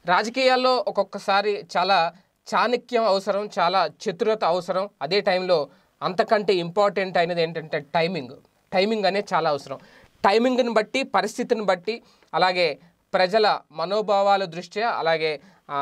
రాజకీయాల్లో ఒక్కొక్కసారి చాలా చాణక్యం అవసరం చాలా చతురత అవసరం అదే టైంలో అంతకంటే ఇంపార్టెంట్ అయినది ఏంటంటే టైమింగ్ టైమింగ్ అనేది చాలా అవసరం టైమింగ్ని బట్టి పరిస్థితిని బట్టి అలాగే ప్రజల మనోభావాల దృష్ట్యా అలాగే ఆ,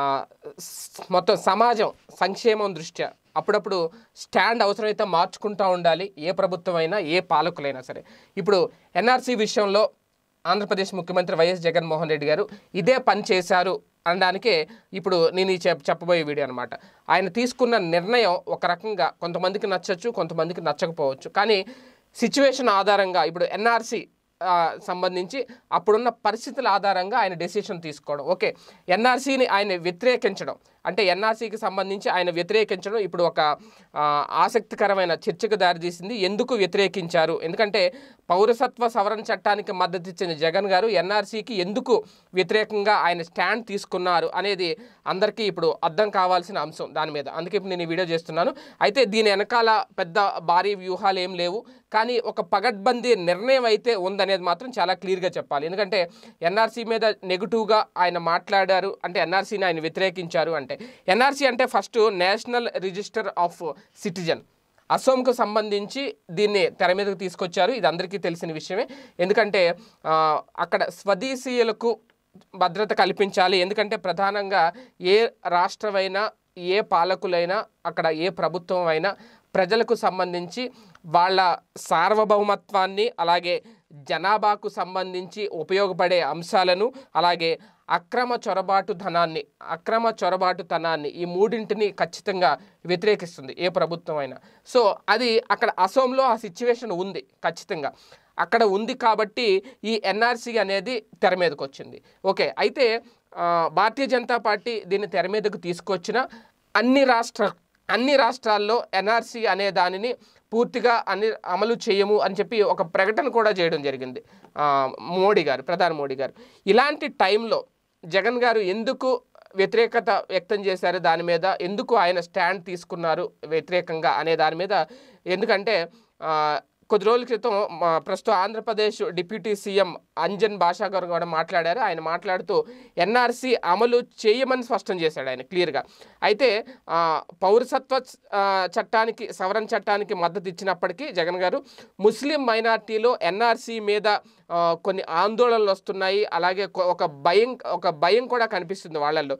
స్- మొత్తం సమాజం సంక్షేమం దృష్ట్యా అప్పుడప్పుడు స్టాండ్ అవసరమైతే మార్చుకుంటూ ఉండాలి ఏ ప్రభుత్వం అయినా ఏ పాలకులైనా సరే ఇప్పుడు ఎన్ఆర్సీ విషయంలో ఆంధ్రప్రదేశ్ ముఖ్యమంత్రి వైఎస్ జగన్మోహన్ రెడ్డి గారు ఇదే పని చేశారు అనడానికే ఇప్పుడు నేను ఈ చెప్ చెప్పబోయే వీడియో అనమాట ఆయన తీసుకున్న నిర్ణయం ఒక రకంగా కొంతమందికి నచ్చచ్చు కొంతమందికి నచ్చకపోవచ్చు కానీ సిచ్యువేషన్ ఆధారంగా ఇప్పుడు ఎన్ఆర్సీ సంబంధించి అప్పుడున్న పరిస్థితుల ఆధారంగా ఆయన డెసిషన్ తీసుకోవడం ఓకే ఎన్ఆర్సీని ఆయన వ్యతిరేకించడం అంటే ఎన్ఆర్సీకి సంబంధించి ఆయన వ్యతిరేకించడం ఇప్పుడు ఒక ఆ, ఆసక్తికరమైన చర్చకు దారితీసింది ఎందుకు వ్యతిరేకించారు ఎందుకంటే పౌరసత్వ సవరణ చట్టానికి మద్దతు ఇచ్చిన జగన్ గారు ఎన్ఆర్సీకి ఎందుకు వ్యతిరేకంగా ఆయన స్టాండ్ తీసుకున్నారు అనేది అందరికీ ఇప్పుడు అర్థం కావాల్సిన అంశం దాని మీద అందుకే ఇప్పుడు నేను ఈ వీడియో చేస్తున్నాను అయితే దీని వెనకాల పెద్ద భారీ వ్యూహాలు ఏం లేవు కానీ ఒక పగడ్బందీ నిర్ణయం అయితే ఉందనేది మాత్రం చాలా క్లియర్గా చెప్పాలి ఎందుకంటే ఎన్ఆర్సీ మీద నెగిటివ్గా ఆయన మాట్లాడారు అంటే ఎన్ఆర్సీని ఆయన వ్యతిరేకించారు అంటే ఎన్ఆర్సీ అంటే first national register of citizen అసోంకు సంబంధించి దీన్ని తెర మీదకు తీసుకొచ్చారు ఇది అందరికీ తెలిసిన విషయమే ఎందుకంటే ఆ, అక్కడ స్వదేశీయులకు భద్రత కల్పించాలి ఎందుకంటే ప్రధానంగా ఏ రాష్ట్రమైనా ఏ పాలకులైనా అక్కడ ఏ ప్రభుత్వం అయినా ప్రజలకు సంబంధించి వాళ్ళ సార్వభౌమత్వాన్ని అలాగే జనాభాకు సంబంధించి ఉపయోగపడే అంశాలను అలాగే అక్రమ చొరబాటు ధనాన్ని అక్రమ చొరబాటు ధనాన్ని ఈ మూడింటిని ఖచ్చితంగా వ్యతిరేకిస్తుంది ఏ ప్రభుత్వం అయినా సో అది అక్కడ అసోంలో ఆ సిచ్యువేషన్ ఉంది ఖచ్చితంగా అక్కడ ఉంది కాబట్టి ఈ ఎన్ఆర్సీ అనేది తెర మీదకి వచ్చింది ఓకే అయితే ఆ, భారతీయ జనతా పార్టీ దీన్ని తెర మీదకు తీసుకొచ్చిన అన్ని రాష్ట్ర అన్ని రాష్ట్రాల్లో ఎన్ఆర్సీ అనే దానిని పూర్తిగా అన్ని అమలు చేయము అని చెప్పి ఒక ప్రకటన కూడా చేయడం జరిగింది ఆ, మోడీ గారు ప్రధాని మోడీ గారు ఇలాంటి టైంలో జగన్ గారు ఎందుకు వ్యతిరేకత వ్యక్తం చేశారు దాని మీద ఎందుకు ఆయన స్టాండ్ తీసుకున్నారు వ్యతిరేకంగా అనే దాని మీద ఎందుకంటే ఆ, కొద్ది రోజుల క్రితం మా ప్రస్తుతం ఆంధ్రప్రదేశ్ డిప్యూటీ సీఎం అంజన్ భాషా గారు కూడా మాట్లాడారు ఆయన మాట్లాడుతూ ఎన్ఆర్సీ అమలు చేయమని స్పష్టం చేశాడు ఆయన క్లియర్గా అయితే ఆ, పౌరసత్వ ఆ, చట్టానికి సవరణ చట్టానికి మద్దతు ఇచ్చినప్పటికీ జగన్ గారు ముస్లిం మైనార్టీలో ఎన్ఆర్సీ మీద ఆ, కొన్ని ఆందోళనలు వస్తున్నాయి అలాగే కొ- ఒక భయం ఒక భయం కూడా కనిపిస్తుంది వాళ్ళల్లో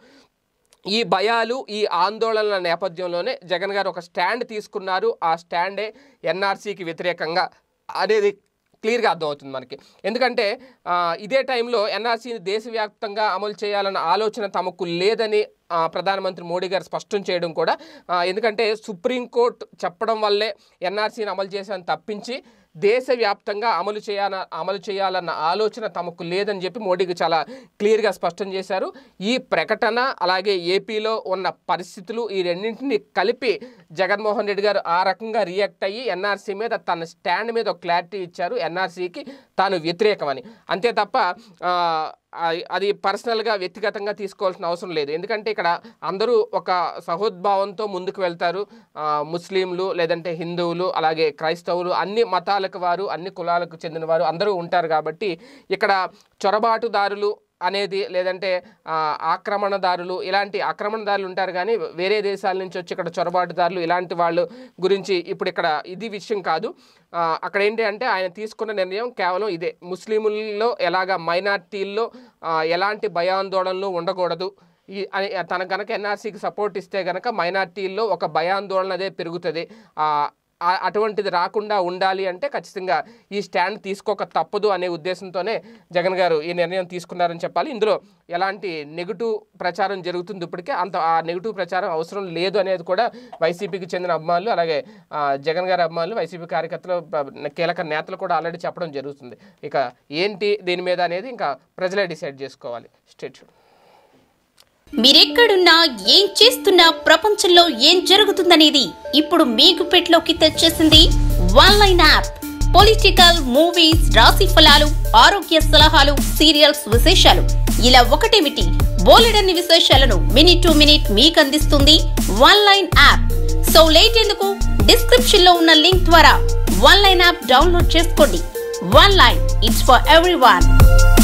ఈ భయాలు ఈ ఆందోళనల నేపథ్యంలోనే జగన్ గారు ఒక స్టాండ్ తీసుకున్నారు ఆ స్టాండే ఎన్ఆర్సీకి వ్యతిరేకంగా అనేది క్లియర్గా అర్థమవుతుంది మనకి ఎందుకంటే ఆ, ఇదే టైంలో ఎన్ఆర్సీని దేశవ్యాప్తంగా అమలు చేయాలన్న ఆలోచన తమకు లేదని ఆ, ప్రధానమంత్రి మోడీ గారు స్పష్టం చేయడం కూడా ఆ, ఎందుకంటే సుప్రీంకోర్టు చెప్పడం వల్లే ఎన్ఆర్సీని అమలు చేశాను తప్పించి దేశవ్యాప్తంగా అమలు చేయాల అమలు చేయాలన్న ఆలోచన తమకు లేదని చెప్పి మోడీకి చాలా క్లియర్గా స్పష్టం చేశారు ఈ ప్రకటన అలాగే ఏపీలో ఉన్న పరిస్థితులు ఈ రెండింటిని కలిపి జగన్మోహన్ రెడ్డి గారు ఆ రకంగా రియాక్ట్ అయ్యి ఎన్ఆర్సీ మీద తన స్టాండ్ మీద ఒక క్లారిటీ ఇచ్చారు ఎన్ఆర్సీకి తాను వ్యతిరేకమని అంతే తప్ప ఆ, ఆ- అది పర్సనల్గా వ్యక్తిగతంగా తీసుకోవాల్సిన అవసరం లేదు ఎందుకంటే ఇక్కడ అందరూ ఒక సహోద్భావంతో ముందుకు వెళ్తారు ఆ, ముస్లింలు లేదంటే హిందువులు అలాగే క్రైస్తవులు అన్ని మతాలకు వారు అన్ని కులాలకు చెందిన వారు అందరూ ఉంటారు కాబట్టి ఇక్కడ చొరబాటుదారులు అనేది లేదంటే ఆ, ఆక్రమణదారులు ఇలాంటి ఆక్రమణదారులు ఉంటారు కానీ వేరే దేశాల నుంచి వచ్చి ఇక్కడ చొరబాటుదారులు ఇలాంటి వాళ్ళు గురించి ఇప్పుడు ఇక్కడ ఇది విషయం కాదు ఆ, అక్కడ ఏంటి అంటే ఆయన తీసుకున్న నిర్ణయం కేవలం ఇదే ముస్లింలలో ఎలాగ మైనార్టీల్లో ఆ, ఎలాంటి భయాందోళనలు ఉండకూడదు ఈ అని తన కనుక ఎన్ఆర్సీకి సపోర్ట్ ఇస్తే కనుక మైనార్టీల్లో ఒక భయాందోళన అదే పెరుగుతుంది ఆ, ఆ- అటువంటిది రాకుండా ఉండాలి అంటే ఖచ్చితంగా ఈ స్టాండ్ తీసుకోక తప్పదు అనే ఉద్దేశంతోనే జగన్ గారు ఈ నిర్ణయం తీసుకున్నారని చెప్పాలి ఇందులో ఎలాంటి నెగిటివ్ ప్రచారం జరుగుతుంది ఇప్పటికే అంత ఆ నెగిటివ్ ప్రచారం అవసరం లేదు అనేది కూడా వైసీపీకి చెందిన అభిమానులు అలాగే ఆ, జగన్ గారి అభిమానులు వైసీపీ కార్యకర్తలు ప- కీలక నేతలు కూడా ఆల్రెడీ చెప్పడం జరుగుతుంది ఇక ఏంటి దీని మీద అనేది ఇంకా ప్రజలే డిసైడ్ చేసుకోవాలి స్టేట్ మీరెక్కడున్నా ఏం చేస్తున్నా ప్రపంచంలో ఏం జరుగుతుందనేది ఇప్పుడు మీ గుప్పెట్లోకి తెచ్చేసింది one line app political movies రాశి ఫలాలు ఆరోగ్య సలహాలు సీరియల్స్ విశేషాలు ఇలా ఒకటేమిటి బోలెడన్ని విశేషాలను మినిట్ టు మినిట్ మీకు అందిస్తుంది one line app so late ఎందుకు డిస్క్రిప్షన్ లో ఉన్న లింక్ ద్వారా వన్ లైన్ యాప్ డౌన్లోడ్ చేసుకోండి one line it's for every